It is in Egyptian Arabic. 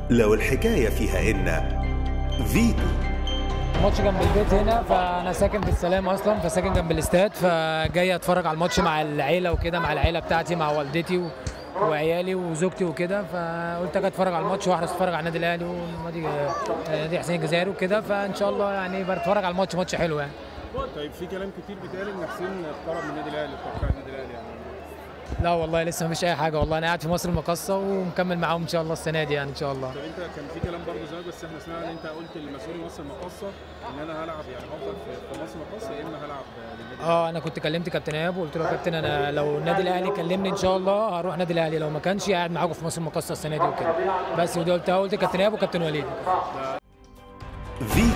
لو الحكاية فيها إن فيتو ماتش جنب البيت هنا فانا ساكن في السلام اصلا فساكن جنب الاستاد فجاي اتفرج على الماتش مع العيله وكده مع العيله بتاعتي مع والدتي و... وعيالي وزوجتي وكده فقلت اجي اتفرج على الماتش واحرص اتفرج على النادي الاهلي ونادي نادي حسين الجزائري وكده فان شاء الله يعني بتفرج على الماتش ماتش حلو يعني طيب في كلام كتير بيتقال ان حسين اقترب من النادي الاهلي توقع النادي الاهلي يعني لا والله لسه مفيش اي حاجه والله انا قاعد في مصر المقاصه ومكمل معاهم ان شاء الله السنه دي يعني ان شاء الله طب انت كان في كلام برضه زمان بس احنا سمعنا ان انت قلت لمسؤول مصر المقاصه ان انا هلعب يعني هفضل في في مصر المقاصه يا اما هلعب للنادي اه انا كنت كلمت كابتن ايهاب وقلت له يا كابتن انا لو النادي الاهلي كلمني ان شاء الله هروح النادي الاهلي لو ما كانش قاعد معاكم في مصر المقاصه السنه دي وكده بس ودي قلتها قلت كابتن ايهاب وكابتن وليد فيتو